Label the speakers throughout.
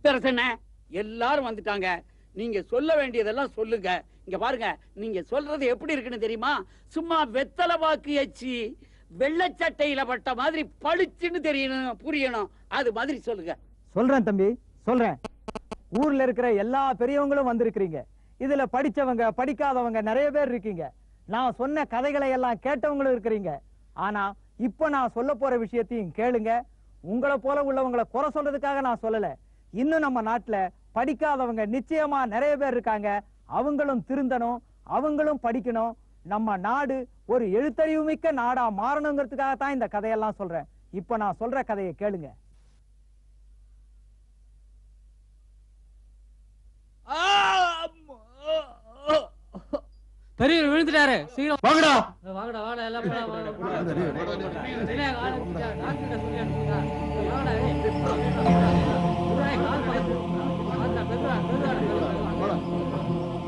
Speaker 1: அரசண்ண எல்லாரும் வந்துட்டாங்க நீங்க சொல்ல வேண்டியதெல்லாம் சொல்லுங்க இங்க பாருங்க நீங்க சொல்றது எப்படி இருக்குன்னு தெரியுமா சும்மா வெத்தலை பாக்கு எச்சி வெள்ளச்சட்டையில பட்ட மாதிரி பளிச்சுன்னு தெரியணும் புரியணும் அது மாதிரி சொல்லுங்க
Speaker 2: சொல்றேன் தம்பி சொல்றேன் ஊர்ல இருக்கிற எல்லா பெரியவங்களும் வந்திருக்கிறீங்க இதுல படிச்சவங்க படிக்காதவங்க நிறைய பேர் இருக்கீங்க நான் சொன்ன கதைகளை எல்லாம் கேட்டவங்களும் இருக்கிறீங்க ஆனா இப்ப நான் சொல்ல போற விஷயத்தையும் கேளுங்க உங்களை போல உள்ளவங்களை குறை சொல்றதுக்காக நான் சொல்லல இன்னும் நம்ம நாட்டுல படிக்காதவங்க நிச்சயமா நிறைய பேர் இருக்காங்க அவங்களும் திருந்தணும் அவங்களும் படிக்கணும் நம்ம நாடு ஒரு எழுத்தறிவு மிக்க நாடா மாறணுங்கிறதுக்காக தான் இந்த கதையெல்லாம் சொல்றேன் இப்ப நான் சொல்ற கதையை கேளுங்க
Speaker 3: பெரியவர் விழுந்துட்டாரு சீக்கிரம்
Speaker 4: வாங்கடா
Speaker 3: வாங்கடா வாடா எல்லாம் போலாம், வாடா, போலாம். சரியா, ஆளு பிடிச்சா, டாக்டர்கிட்ட சொல்லி அனுப்புங்க. வாங்கடா, ஏய். ஏய், கால் பாத்து. பாத்துடா, மெதுவா, மெதுவா, மெதுவா, மெதுவா.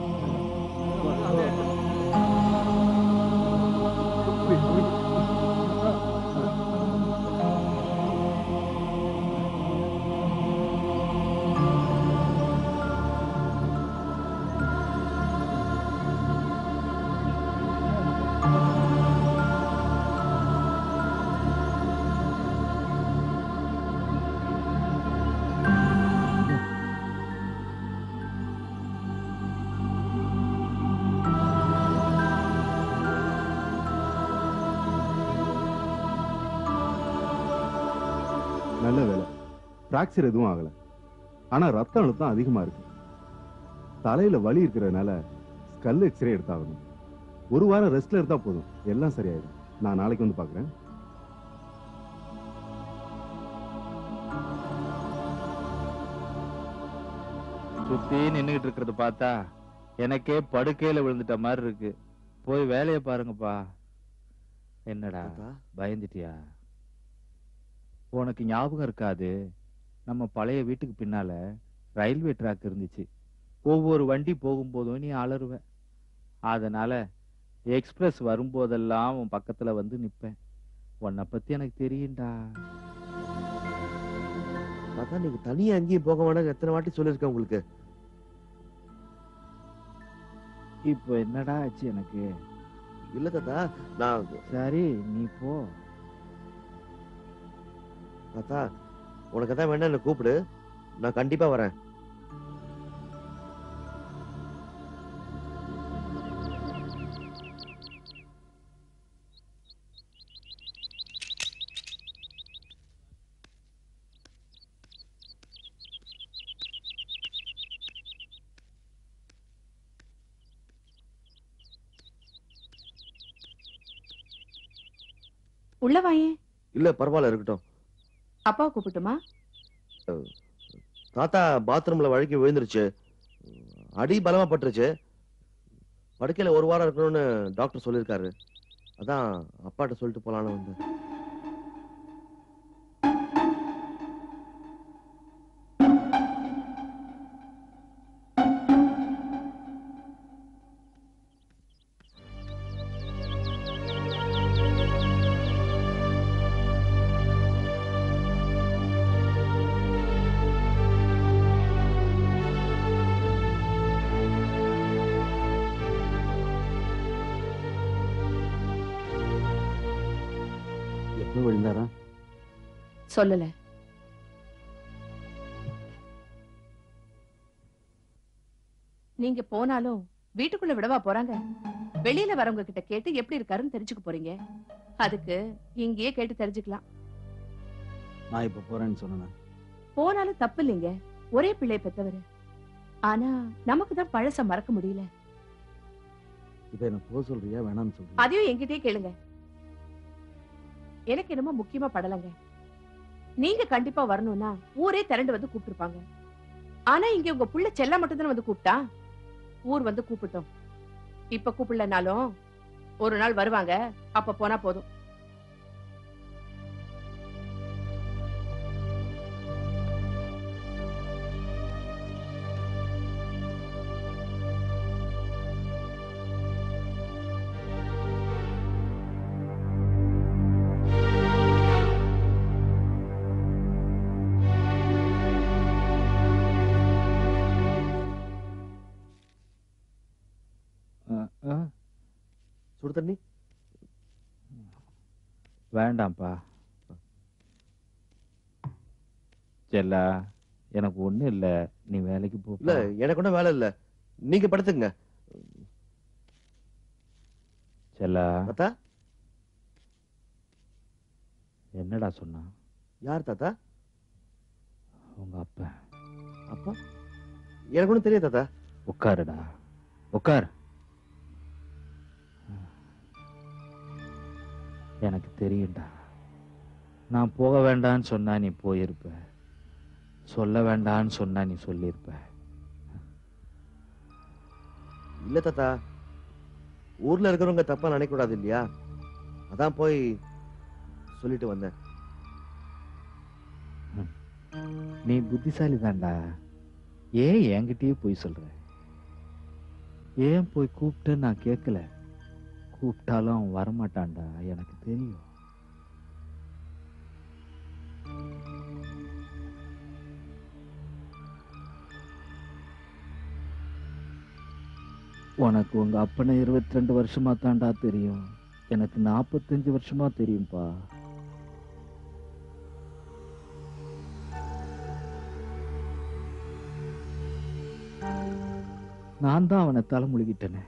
Speaker 4: நல்ல வேலை பிராக்சர் எதுவும் ஆகல ஆனா ரத்த அழுத்தம் அதிகமா இருக்கு தலையில வலி இருக்கிறதுனால ஸ்கல் எக்ஸ்ரே எடுத்தாகணும் ஒரு வாரம் ரெஸ்ட்ல இருந்தா போதும் எல்லாம் சரியாயிடும் நான் நாளைக்கு வந்து பாக்குறேன்
Speaker 5: சுத்தி நின்னுகிட்டு இருக்கிறத பார்த்தா எனக்கே படுக்கையில விழுந்துட்ட மாதிரி இருக்கு போய் வேலையை பாருங்கப்பா என்னடா பயந்துட்டியா உனக்கு ஞாபகம் இருக்காது நம்ம பழைய வீட்டுக்கு பின்னால ரயில்வே ட்ராக் இருந்துச்சு ஒவ்வொரு வண்டி போகும்போதும் நீ அலறுவ அதனால எக்ஸ்பிரஸ் வரும்போதெல்லாம் உன் பக்கத்துல வந்து நிப்பேன் உன்னை பத்தி எனக்கு தெரியும்டா
Speaker 6: தாத்தா நீங்க தனியா எங்கேயும் போக வேணாம் எத்தனை வாட்டி சொல்லிருக்கேன் உங்களுக்கு
Speaker 5: இப்போ என்னடா ஆச்சு எனக்கு
Speaker 6: இல்ல தாத்தா நான்
Speaker 5: சரி நீ போ
Speaker 6: தாத்தா உனக்கு தான் வேணா என்ன கூப்பிடு நான் கண்டிப்பா வரேன்
Speaker 7: உள்ள வாயே
Speaker 6: இல்ல பரவாயில்ல இருக்கட்டும்
Speaker 7: அப்பாவை கூப்பிட்டுமா
Speaker 6: தாத்தா பாத்ரூம்ல வழுக்கி விழுந்துருச்சு அடி பலமா பட்டுருச்சு படுக்கையில ஒரு வாரம் இருக்கணும்னு டாக்டர் சொல்லியிருக்காரு அதான் அப்பாட்ட சொல்லிட்டு போலான்னு வந்தேன்
Speaker 8: எப்போ விழுந்தாரா
Speaker 7: சொல்லல நீங்க போனாலும் வீட்டுக்குள்ள விடவா போறாங்க வெளியில வரவங்க கிட்ட கேட்டு எப்படி இருக்காருன்னு தெரிஞ்சுக்க போறீங்க அதுக்கு இங்கேயே கேட்டு தெரிஞ்சுக்கலாம்
Speaker 8: நான் இப்ப போறேன்னு சொன்னேன்
Speaker 7: போனாலும் தப்பு இல்லைங்க ஒரே பிள்ளை பெத்தவரு ஆனா நமக்கு தான் பழச மறக்க முடியல
Speaker 8: இப்ப என்ன போக சொல்றியா வேணாம்னு சொல்றியா
Speaker 7: அதையும் என்கிட்டயே கேளுங்க எனக்கு என்னமோ முக்கியமா படலங்க நீங்க கண்டிப்பா வரணும்னா ஊரே திரண்டு வந்து கூப்பிட்டுருப்பாங்க ஆனா இங்க உங்க புள்ள செல்ல மட்டும் தானே வந்து கூப்பிட்டா ஊர் வந்து கூப்பிட்டோம் இப்ப கூப்பிடலனாலும் ஒரு நாள் வருவாங்க அப்ப போனா போதும்
Speaker 6: சுடு தண்ணி
Speaker 5: வேண்டாம்ப்பா செல்லா எனக்கு ஒண்ணும் இல்ல நீ வேலைக்கு போ
Speaker 6: இல்ல எனக்கு ஒன்றும் வேலை இல்ல நீங்க படுத்துங்க
Speaker 5: செல்லா
Speaker 6: தாத்தா
Speaker 5: என்னடா சொன்னா
Speaker 6: யார் தாத்தா
Speaker 5: உங்க அப்பா
Speaker 6: அப்பா எனக்கு ஒன்றும் தெரியாது தாத்தா
Speaker 5: உட்காருடா உட்கார் எனக்கு தெரியும்டா நான் போக வேண்டான்னு சொன்னா நீ போயிருப்ப சொல்ல வேண்டான்னு சொன்னா நீ சொல்லியிருப்ப
Speaker 6: இல்ல தாத்தா ஊர்ல இருக்கிறவங்க தப்பா நினைக்க கூடாது இல்லையா அதான் போய் சொல்லிட்டு வந்தேன்
Speaker 5: நீ புத்திசாலி தான்டா ஏன் என்கிட்டயே போய் சொல்ற ஏன் போய் கூப்பிட்டு நான் கேட்கல கூப்பிட்டாலும் அவன் வரமாட்டான்டா எனக்கு தெரியும் உனக்கு உங்க அப்பனை இருபத்தி ரெண்டு வருஷமா தான்டா தெரியும் எனக்கு நாற்பத்தஞ்சு வருஷமா தெரியும்பா நான் தான் அவனை தலை முழுகிட்டேனே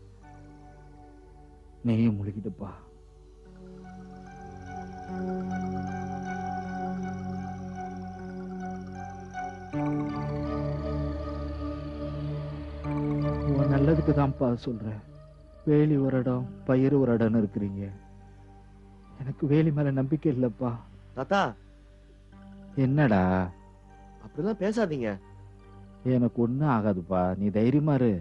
Speaker 5: நீயும் முழுகிட்டுப்பா உன் நல்லதுக்கு தான்ப்பா சொல்றேன் வேலி ஒரு இடம் பயிர் ஒரு இடம்னு இருக்கிறீங்க எனக்கு வேலி மேல நம்பிக்கை இல்லப்பா
Speaker 6: தாத்தா
Speaker 5: என்னடா
Speaker 6: அப்படிலாம் பேசாதீங்க
Speaker 5: எனக்கு ஒண்ணும் ஆகாதுப்பா நீ தைரியமா இரு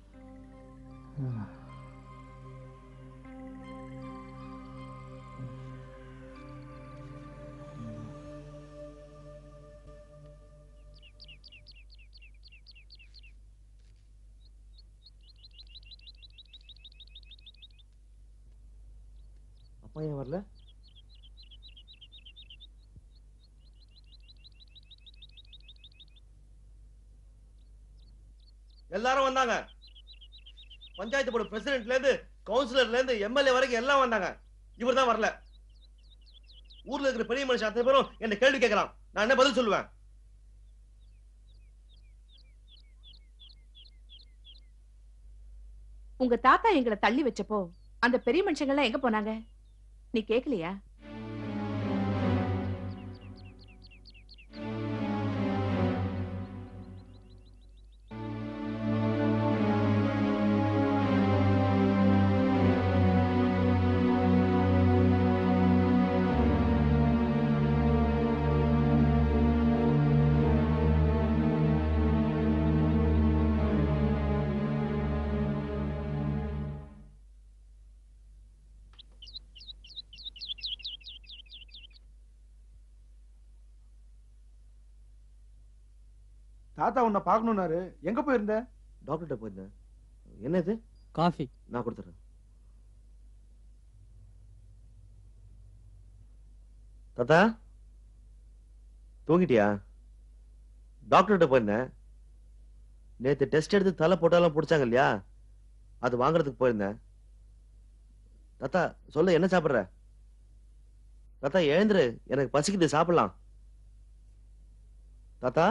Speaker 6: அப்பா ஏன் வரல எல்லாரும் வந்தாங்க பஞ்சாயத்து போர்டு பிரசிடென்ட்ல இருந்து கவுன்சிலர்ல இருந்து எம்எல்ஏ வரைக்கும் எல்லாம் வந்தாங்க இவர் தான் வரல ஊர்ல இருக்கிற பெரிய மனுஷன் அத்தனை பேரும் என்ன கேள்வி கேட்கறான் நான் என்ன பதில் சொல்லுவேன்
Speaker 7: உங்க தாத்தா எங்களை தள்ளி வச்சப்போ அந்த பெரிய மனுஷங்க எல்லாம் எங்க போனாங்க நீ கேக்கலையா
Speaker 9: தாத்தா உன்னை பார்க்கணும்னாரு எங்க போயிருந்த
Speaker 6: டாக்டர்கிட்ட போயிருந்தேன் என்ன இது
Speaker 3: காஃபி
Speaker 6: நான் கொடுத்துறேன் தாத்தா தூங்கிட்டியா டாக்டர்கிட்ட போயிருந்தேன் நேத்து டெஸ்ட் எடுத்து தலை போட்டாலும் பிடிச்சாங்க இல்லையா அது வாங்குறதுக்கு போயிருந்தேன் தாத்தா சொல்லு என்ன சாப்பிடுற தாத்தா எழுந்துரு எனக்கு பசிக்குது சாப்பிடலாம் தாத்தா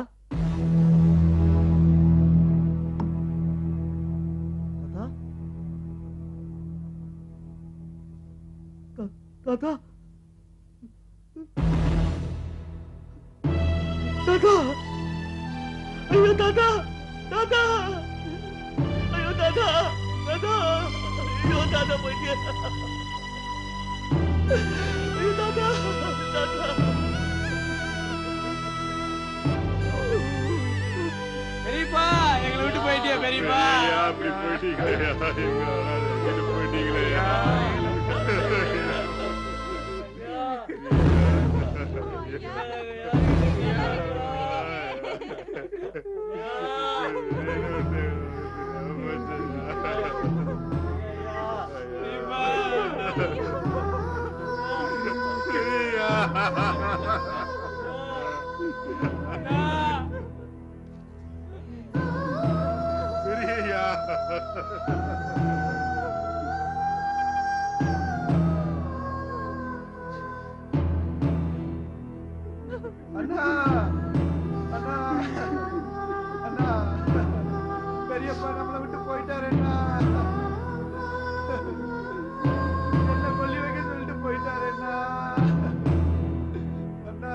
Speaker 6: தாத்தா தாத்தா தாத்தா ஐயோ தாத்தா தாத்தா ஐயோ தாத்தா தாத்தா ஐயோ தாத்தா போயிட்டு ஐயோ தாத்தா தாத்தா
Speaker 3: பெரியப்பா எங்களை விட்டு போயிட்டியா பெரியப்பா
Speaker 10: அப்படி போயிட்டீங்களே எங்க போயிட்டீங்களே பெரியயா
Speaker 9: பெரியப்பா நம்மளை விட்டு போயிட்டாருன்னா என்ன கொல்லி வைக்க சொல்லிட்டு போயிட்டாருன்னா அண்ணா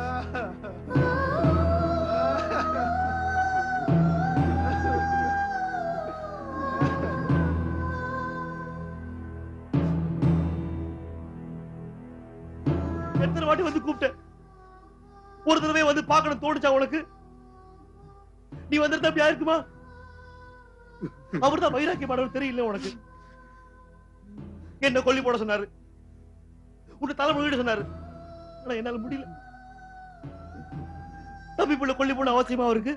Speaker 6: எத்தனை வாட்டி வந்து கூப்பிட்டேன் ஒரு தடவை வந்து பார்க்கணும் தோணுச்சா உனக்கு நீ வந்திருந்தா அப்படியா இருக்குமா அவர்தான் வைராக்கியமானவர் தெரியல உனக்கு என்ன கொல்லி போட சொன்னாரு உன்னை தலை முழுகிட சொன்னாரு ஆனா என்னால முடியல தம்பி புள்ள கொல்லி போன அவசியமா அவருக்கு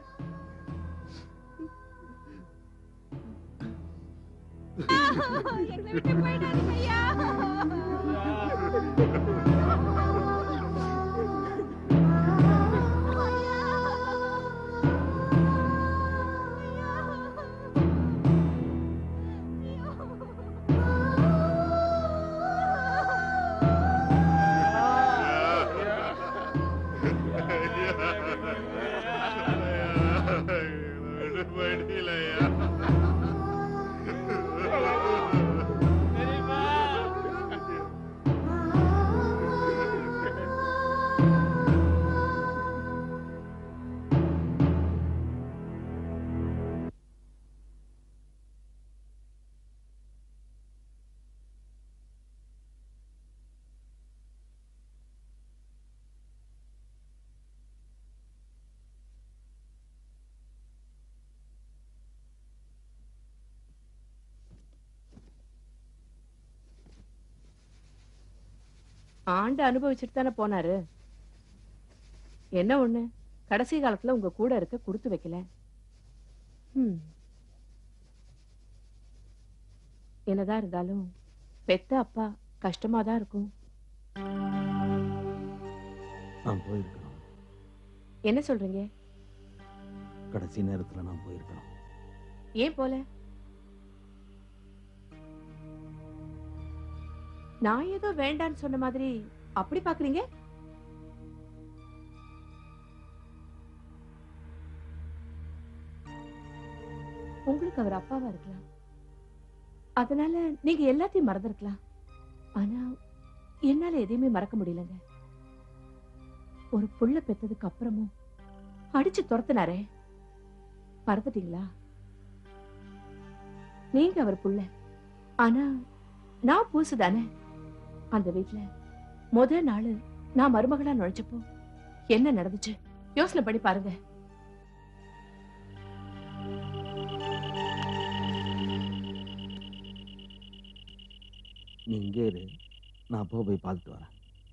Speaker 11: எங்களை விட்டு போயிடாதீங்க ஐயா
Speaker 7: ஆண்டு அனுபவிச்சுட்டு தானே போனாரு என்ன ஒண்ணு கடைசி காலத்துல உங்க கூட இருக்க கொடுத்து வைக்கல ம். என்னதான் இருந்தாலும் பெத்த அப்பா கஷ்டமா தான் இருக்கும்
Speaker 8: நான் போயிருக்கணும்
Speaker 7: என்ன சொல்றீங்க
Speaker 8: கடைசி நேரத்துல நான் போயிருக்கணும்
Speaker 7: ஏன் போல நான் ஏதோ வேண்டான்னு சொன்ன மாதிரி அப்படி பாக்குறீங்க உங்களுக்கு அவர் அப்பாவா இருக்கலாம் அதனால நீங்க எல்லாத்தையும் மறந்துருக்கலாம் ஆனா என்னால எதையுமே மறக்க முடியலங்க ஒரு புள்ள பெத்ததுக்கு அப்புறமும் அடிச்சு துரத்துனாரே மறந்துட்டீங்களா நீங்க அவர் புள்ள ஆனா நான் பூசு தானே அந்த வீட்ல முத நாள் நான் மருமகளா நுழைச்சப்போ என்ன நடந்துச்சு யோசனை பண்ணி பாருங்க
Speaker 8: நீ இங்கே இரு நான் அப்போ போய் பார்த்துட்டு வரேன்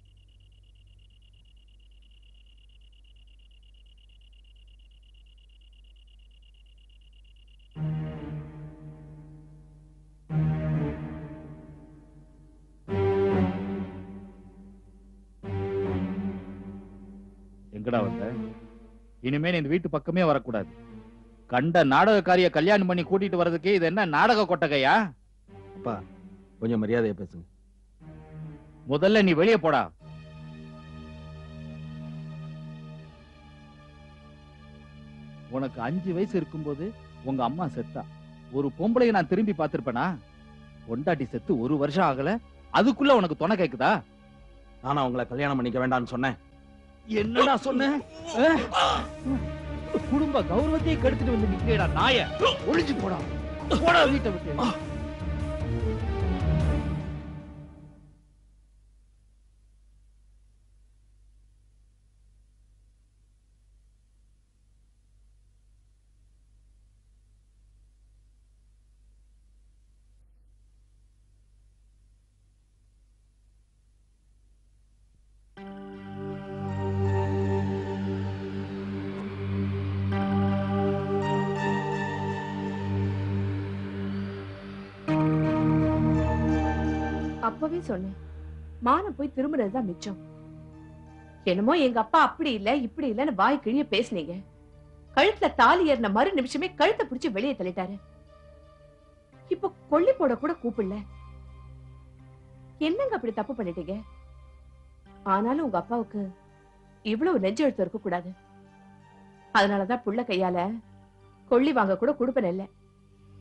Speaker 5: எங்கடா வந்த இனிமே நீ இந்த வீட்டு பக்கமே வரக்கூடாது கண்ட நாடகக்காரிய கல்யாணம் பண்ணி கூட்டிட்டு வர்றதுக்கே இது என்ன நாடக கொட்டகையா
Speaker 8: அப்பா கொஞ்சம் மரியாதையா பேசுங்க
Speaker 5: முதல்ல நீ வெளியே போடா உனக்கு அஞ்சு வயசு இருக்கும்போது உங்க அம்மா செத்தா ஒரு பொம்பளைய நான் திரும்பி பார்த்திருப்பேனா பொண்டாட்டி செத்து ஒரு வருஷம் ஆகல அதுக்குள்ள உனக்கு துணை கேக்குதா
Speaker 8: நானா உங்களை கல்யாணம் பண்ணிக்க வேண்டாம்னு சொன்னேன்
Speaker 5: என்னடா சொன்ன குடும்ப கௌரவத்தையே கெடுத்துட்டு வந்து நிக்கிறேடா நாய ஒளிஞ்சு போடா போடா வீட்டை விட்டு
Speaker 7: அப்பவே சொன்னேன் மானம் போய் திரும்பினதுதான் மிச்சம் என்னமோ எங்க அப்பா அப்படி இல்ல இப்படி இல்லன்னு வாய் கிழிய பேசுனீங்க கழுத்துல தாலி ஏறின மறு நிமிஷமே கழுத்தை பிடிச்சு வெளியே தள்ளிட்டாரு இப்ப கொல்லி போட கூட கூப்பிடல என்னங்க அப்படி தப்பு பண்ணிட்டீங்க ஆனாலும் உங்க அப்பாவுக்கு இவ்வளவு நெஞ்செழுத்து இருக்க கூடாது அதனாலதான் புள்ள கையால கொள்ளி வாங்க கூட கொடுப்பன இல்ல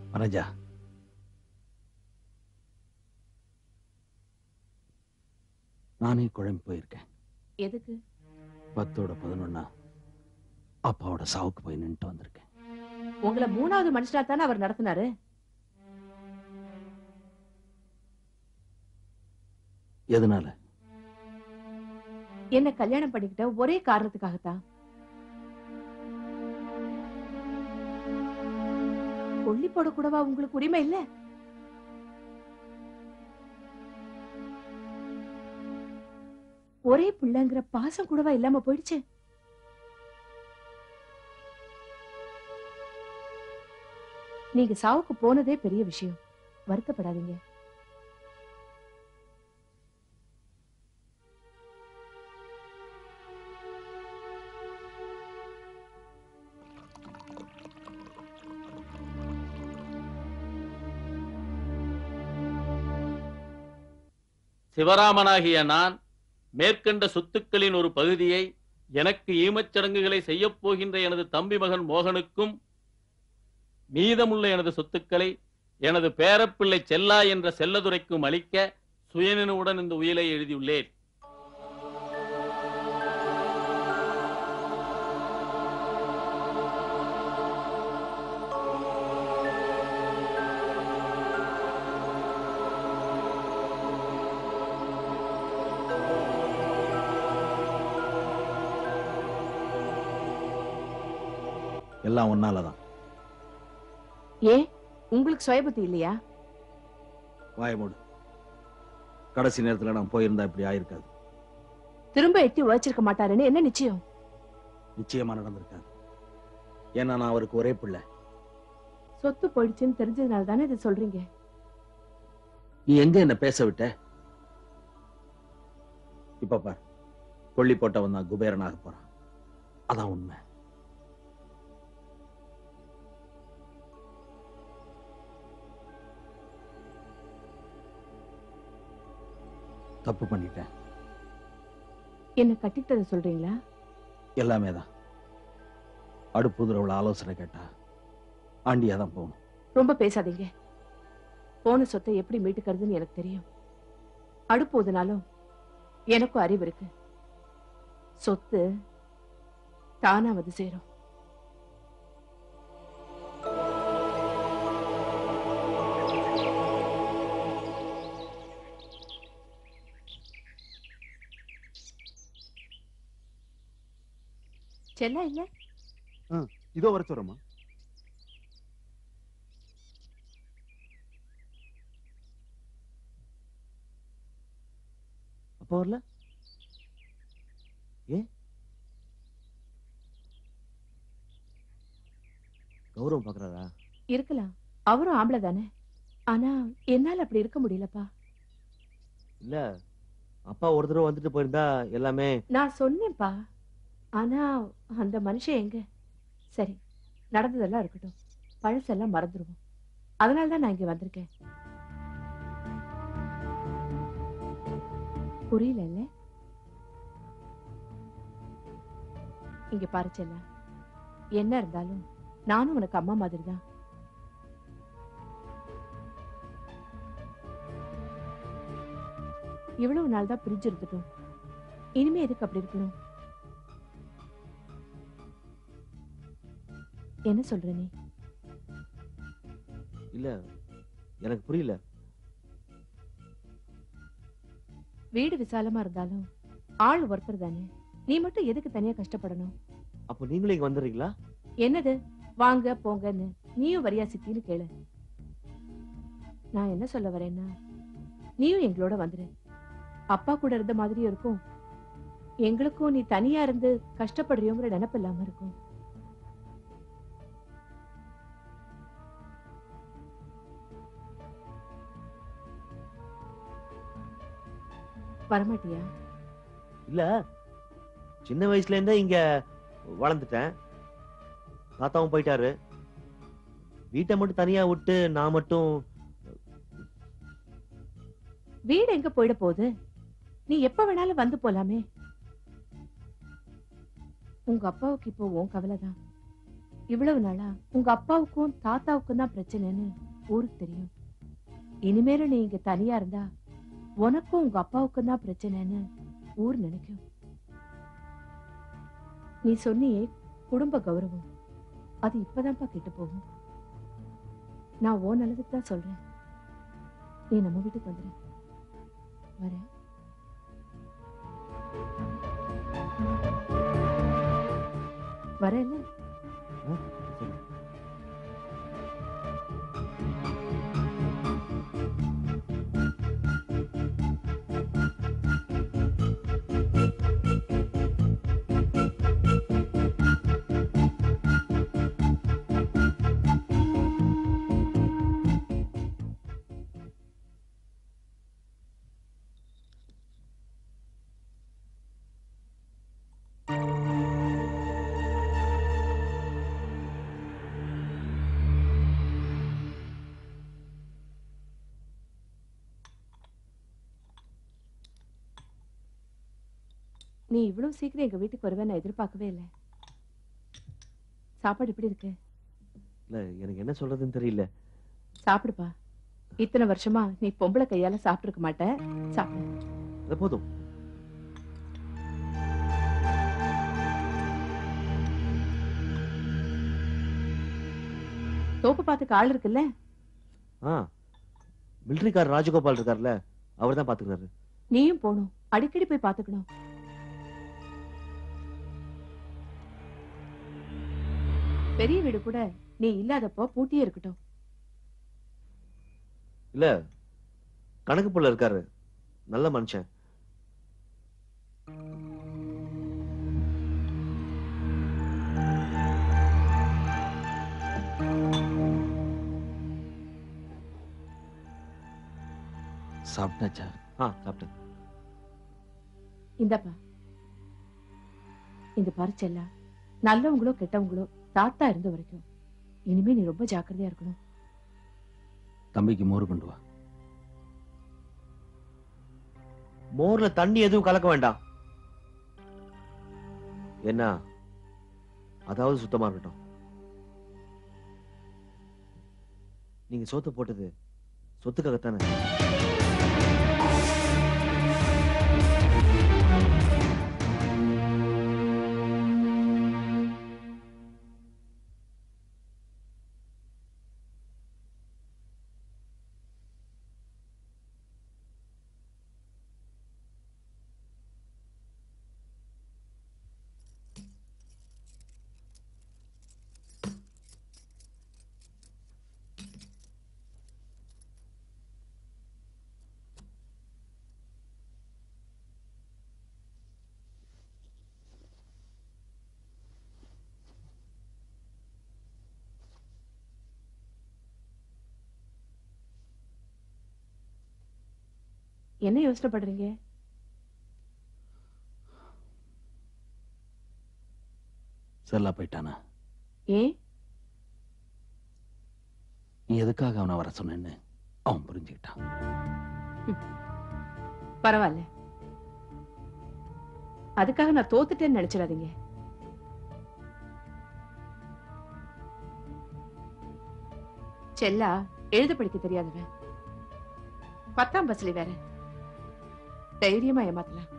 Speaker 8: வனஜா நானே குழம்பு போயிருக்கேன்
Speaker 7: எதுக்கு
Speaker 8: பத்தோட பதினொன்னா அப்பாவோட சாவுக்கு போய் நின்னுட்டு வந்திருக்கேன்
Speaker 7: உங்களை மூணாவது மனுஷனா தானே அவர் நடத்தினாரு
Speaker 8: எதனால
Speaker 7: என்ன கல்யாணம் பண்ணிக்கிட்ட ஒரே காரணத்துக்காகத்தான் கொல்லி போடக்கூடவா உங்களுக்கு உரிமை இல்ல ஒரே பிள்ளைங்கிற பாசம் கூடவா இல்லாம போயிடுச்சு நீங்க சாவுக்கு போனதே பெரிய விஷயம் வருத்தப்படாதீங்க
Speaker 12: சிவராமனாகிய நான் மேற்கண்ட சொத்துக்களின் ஒரு பகுதியை எனக்கு ஈமச்சடங்குகளை செய்யப் போகின்ற எனது தம்பி மகன் மோகனுக்கும் மீதமுள்ள எனது சொத்துக்களை எனது பேரப்பிள்ளை செல்லா என்ற செல்லதுரைக்கும் அளிக்க சுயநினைவுடன் இந்த உயிலை எழுதியுள்ளேன்
Speaker 8: எல்லாம் ஒன்னாலதான்
Speaker 7: ஏன் உங்களுக்கு சுயபுத்தி இல்லையா
Speaker 8: வாய மூடு கடைசி நேரத்துல நான் போயிருந்தா இப்படி ஆயிருக்காது
Speaker 7: திரும்ப எட்டி உழைச்சிருக்க மாட்டாருன்னு என்ன நிச்சயம்
Speaker 8: நிச்சயமா நடந்திருக்காது ஏன்னா நான் அவருக்கு ஒரே பிள்ளை
Speaker 7: சொத்து போயிடுச்சுன்னு தெரிஞ்சதுனால தானே இதை சொல்றீங்க
Speaker 8: நீ எங்க என்ன பேச விட்ட இப்ப பார் கொல்லி போட்டவன் தான் குபேரனாக போறான் அதான் உண்மை தப்பு பண்ணிட்டேன்
Speaker 7: என்ன கட்டிக்கிட்டதை சொல்றீங்களா
Speaker 8: எல்லாமே தான் அடுப்புதுறவுல ஆலோசனை கேட்டா ஆண்டியா தான் போகணும்
Speaker 7: ரொம்ப பேசாதீங்க போன சொத்தை எப்படி மீட்டுக்கிறதுன்னு எனக்கு தெரியும் அடுப்போதுனாலும் எனக்கும் அறிவு இருக்கு சொத்து தானா வந்து சேரும் செல்லா இல்ல
Speaker 4: இதோ வர சொல்றேம்மா
Speaker 6: அப்பா வரல ஏன் கௌரவம் பாக்குறாரா
Speaker 7: இருக்கலாம் அவரும் ஆம்பளை தானே ஆனா என்னால அப்படி இருக்க முடியலப்பா
Speaker 6: இல்ல அப்பா ஒரு தடவை வந்துட்டு போயிருந்தா எல்லாமே
Speaker 7: நான் சொன்னேன்ப்பா ஆனா அந்த மனுஷன் எங்க சரி நடந்ததெல்லாம் இருக்கட்டும் பழசெல்லாம் மறந்துடுவோம் அதனால தான் நான் இங்க வந்திருக்கேன் புரியல இங்க பாரு செல்லம் என்ன இருந்தாலும் நானும் உனக்கு அம்மா மாதிரி தான் இவ்வளவு நாள் தான் பிரிஞ்சு இருந்துட்டோம் இனிமே எதுக்கு அப்படி இருக்கணும் என்ன சொல்ற நீ
Speaker 6: இல்ல எனக்கு புரியல
Speaker 7: வீடு விசாலமா இருந்தாலும் ஆள் ஒருத்தர் தானே நீ மட்டும் எதுக்கு தனியா கஷ்டப்படணும்
Speaker 6: அப்போ நீங்களும் இங்க வந்துடுறீங்களா
Speaker 7: என்னது வாங்க போங்கன்னு நீயும் வரியா சித்தின்னு கேளு நான் என்ன சொல்ல வரேன்னா நீயும் எங்களோட வந்துரு அப்பா கூட இருந்த மாதிரியும் இருக்கும் எங்களுக்கும் நீ தனியா இருந்து கஷ்டப்படுறியோங்கிற நினைப்பு இல்லாம இருக்கும் வரமாட்டியா
Speaker 6: இல்ல சின்ன வயசுல இருந்தே இங்க வளர்ந்துட்டேன் தாத்தாவும் போயிட்டாரு வீட்டை மட்டும் தனியா விட்டு நான் மட்டும்
Speaker 7: வீடு எங்க போயிட போகுது நீ எப்ப வேணாலும் வந்து போலாமே உங்க அப்பாவுக்கு இப்போ உன் கவலைதான் இவ்வளவு நாளா உங்க அப்பாவுக்கும் தாத்தாவுக்கும் தான் பிரச்சனைன்னு ஊருக்கு தெரியும் இனிமேலும் நீ இங்க தனியா இருந்தா உனக்கும் உங்க அப்பாவுக்கும் தான் பிரச்சனைன்னு ஊர் நினைக்கும் நீ சொன்னியே குடும்ப கௌரவம் அது இப்பதான்ப்பா கெட்டு போகும் நான் ஓ நல்லதுக்கு தான் சொல்றேன் நீ நம்ம வீட்டுக்கு வந்துடு வரேன் வரேன் நீ இவ்வளவு சீக்கிரம் எங்க வீட்டுக்கு வருவேன்னு நான் எதிர்பார்க்கவே இல்லை சாப்பாடு எப்படி இருக்கு
Speaker 6: இல்ல எனக்கு என்ன சொல்றதுன்னு தெரியல
Speaker 7: சாப்பிடுப்பா இத்தனை வருஷமா நீ பொம்பளை கையால சாப்பிட்டிருக்க மாட்ட சாப்பிடு
Speaker 6: அது போதும்
Speaker 7: தோப்பு பார்த்துக்க ஆள் இருக்குல்ல
Speaker 6: ஆ மிலிட்டரிக்கார் ராஜகோபால் இருக்கார்ல அவர் தான் பாத்துக்கிறாரு
Speaker 7: நீயும் போகணும் அடிக்கடி போய் பார்த்துக்கணும் பெரிய வீடு கூட நீ இல்லாதப்போ பூட்டியே இருக்கட்டும்
Speaker 6: இல்ல கணக்கு புள்ள இருக்காரு நல்ல மனுஷன்
Speaker 8: சாப்பிட்டாச்சா
Speaker 6: ஆ சாப்பிட்டேன்
Speaker 7: இந்தப்பா இந்த பரிச்செல்லா நல்லவங்களோ கெட்டவங்களோ தாத்தா இருந்த வரைக்கும் இனிமே நீ ரொம்ப ஜாக்கிரதையா இருக்கணும்
Speaker 8: தம்பிக்கு மோர் கொண்டு வா
Speaker 6: மோர்ல தண்ணி எதுவும் கலக்க வேண்டாம் என்ன அதாவது சுத்தமா இருக்கட்டும் நீங்க சோத்து போட்டது சொத்துக்காகத்தானே
Speaker 7: என்ன யோசனைப்படுறீங்க
Speaker 8: செல்லா போயிட்டானா
Speaker 7: ஏன்
Speaker 8: நீ எதுக்காக அவனை வர சொன்னேன்னு அவன் புரிஞ்சுக்கிட்டான்
Speaker 7: பரவாயில்ல அதுக்காக நான் தோத்துட்டேன்னு நினைச்சிடாதீங்க செல்லா எழுத படிக்க தெரியாதவன் பத்தாம் பஸ்ல வேற தைரியமா ஏமாத்தலாம்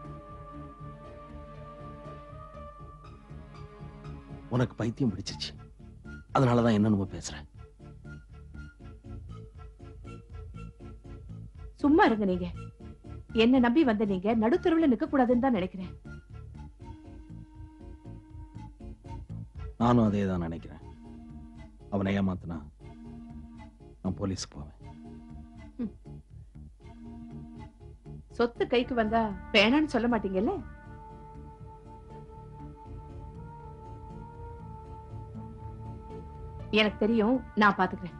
Speaker 8: உனக்கு பைத்தியம் பிடிச்சிருச்சு அதனாலதான் என்னன்னு பேசுறேன்
Speaker 7: சும்மா இருங்க நீங்க என்ன நம்பி வந்த நீங்க நடுத்தருவுல நிக்க கூடாதுன்னு தான் நினைக்கிறேன்
Speaker 8: நானும் அதே தான் நினைக்கிறேன் அவனை ஏமாத்தினா நான் போலீஸ் போவேன்
Speaker 7: சொத்து கைக்கு வந்தா வேணான்னு சொல்ல மாட்டீங்கல்ல எனக்கு தெரியும் நான் பாத்துக்கிறேன்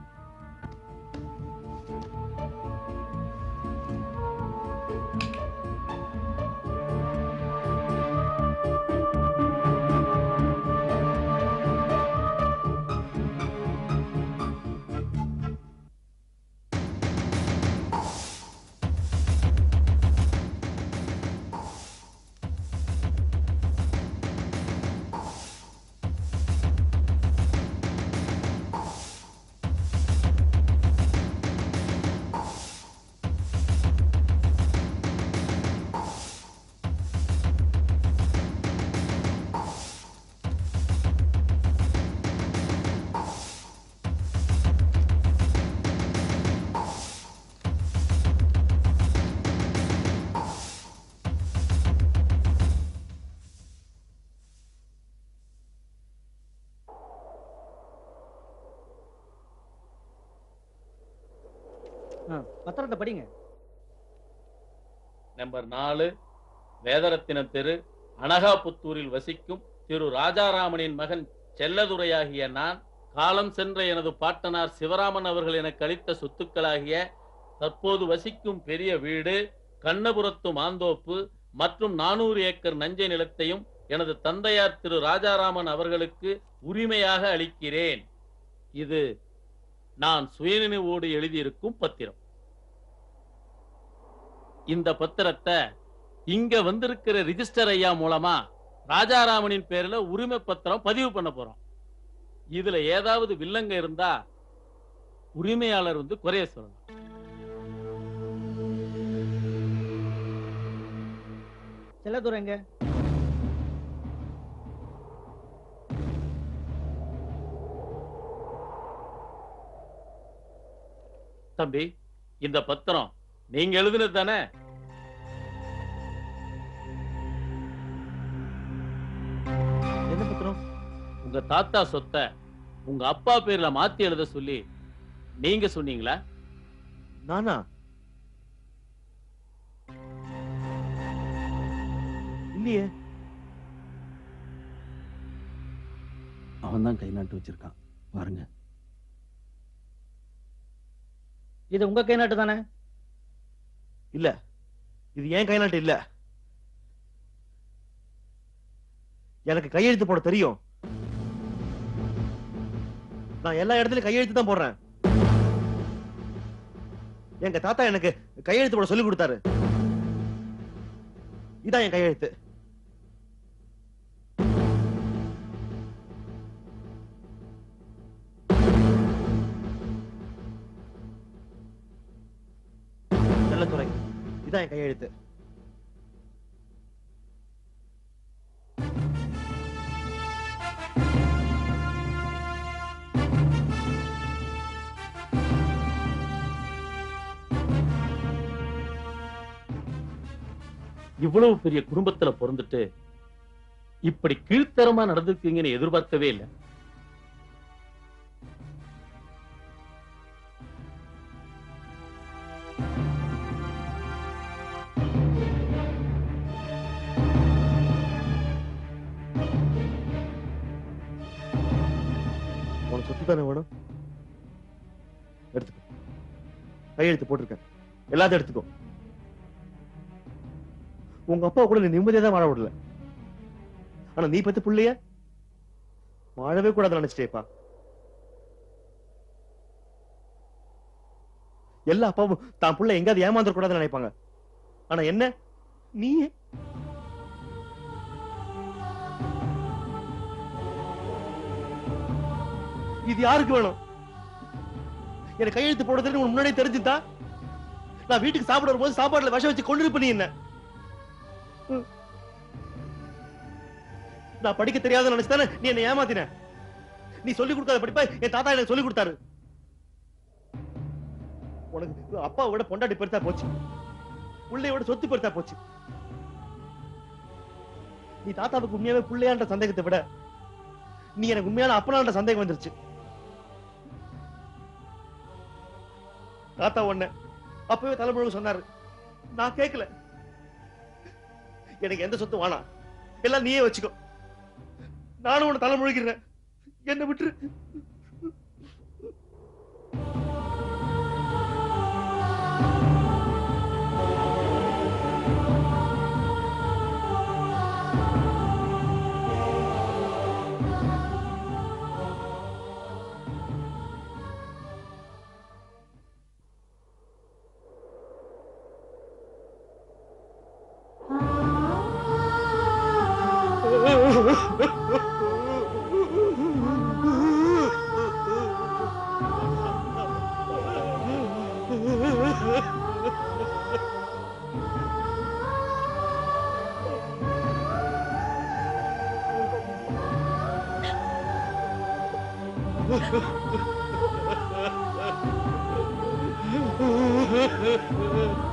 Speaker 3: பத்திரத்தை படிங்க
Speaker 12: நம்பர் நாலு வேதரத்தின தெரு அனகாபுத்தூரில் வசிக்கும் திரு ராஜாராமனின் மகன் செல்லதுரையாகிய நான் காலம் சென்ற எனது பாட்டனார் சிவராமன் அவர்கள் எனக்கு அளித்த சொத்துக்களாகிய தற்போது வசிக்கும் பெரிய வீடு கண்ணபுரத்து மாந்தோப்பு மற்றும் நானூறு ஏக்கர் நஞ்சை நிலத்தையும் எனது தந்தையார் திரு ராஜாராமன் அவர்களுக்கு உரிமையாக அளிக்கிறேன் இது நான் சுயநினைவோடு எழுதியிருக்கும் பத்திரம் இந்த பத்திரத்தை இங்க வந்திருக்கிற ரிஜிஸ்டர் ஐயா மூலமா ராஜாராமனின் பேர்ல உரிமை பத்திரம் பதிவு பண்ண போறோம் இதுல ஏதாவது வில்லங்க இருந்தா உரிமையாளர் வந்து குறைய சொல்லலாம்
Speaker 3: செல்லதுரை எங்க
Speaker 12: தம்பி இந்த பத்திரம் நீங்க எழுதுனது தானே
Speaker 6: என்ன பத்திரம்
Speaker 12: உங்க தாத்தா சொத்தை உங்க அப்பா பேர்ல மாத்தி எழுத சொல்லி நீங்க சொன்னீங்களா
Speaker 6: நானா இல்லையே
Speaker 8: அவன் தான் கை நாட்டு வச்சிருக்கான் பாருங்க
Speaker 3: இது உங்க கை நாட்டு தானே
Speaker 6: இல்ல இது ஏன் கைநாட்டு இல்ல எனக்கு கையெழுத்து போட தெரியும் நான் எல்லா இடத்துலயும் கையெழுத்து தான் போடுறேன் எங்க தாத்தா எனக்கு கையெழுத்து போட சொல்லி கொடுத்தாரு இதான் என் கையெழுத்து செல்லத்துறை இதான் என் கையெழுத்து
Speaker 12: இவ்வளவு பெரிய குடும்பத்துல பிறந்துட்டு இப்படி கீழ்த்தரமா நடந்துருக்கீங்கன்னு எதிர்பார்க்கவே இல்லை
Speaker 6: உனக்கு சொத்து தானே வேணும் எடுத்துக்கோ கையெழுத்து போட்டிருக்கேன் எல்லாத்தையும் எடுத்துக்கோ உங்க அப்பா கூட நீ நிம்மதியா தான் வாழ விடல ஆனா நீ பத்து புள்ளைய வாழவே கூடாது நினைச்சிட்டேப்பா எல்லா அப்பாவும் தான் புள்ள எங்கேயாவது ஏமாந்துட கூடாதுன்னு நினைப்பாங்க ஆனா என்ன நீ இது யாருக்கு வேணும் எனக்கு கையெழுத்து போட தெரியும் உனக்கு முன்னாடியே தெரிஞ்சுதா நான் வீட்டுக்கு சாப்பிட வரும்போது சாப்பாடுல விஷம் வச்சு கொண்டு இருப்ப நீ என்ன ம். நான் படிக்க தெரியாத நினைச்சுதானே நீ என்ன ஏமாத்தின நீ சொல்லி கொடுக்காத படிப்பா என் தாத்தா எனக்கு சொல்லி கொடுத்தாரு உனக்கு அப்பா விட பொண்டாட்டி பெருத்தா போச்சு பிள்ளைய விட சொத்து பெருத்தா போச்சு நீ தாத்தாவுக்கு உண்மையாவே பிள்ளையான்ற சந்தேகத்தை விட நீ எனக்கு உண்மையான அப்பனான்ற சந்தேகம் வந்துருச்சு தாத்தா ஒண்ணு அப்பவே தலைமுழுக சொன்னாரு நான் கேட்கல எனக்கு எந்த சொத்தும் வேணாம் எல்லாம் நீயே வச்சுக்கோ நானும் உன்னை தலைமுழுகிறேன் என்ன விட்டுரு
Speaker 10: Ha ha ha ha!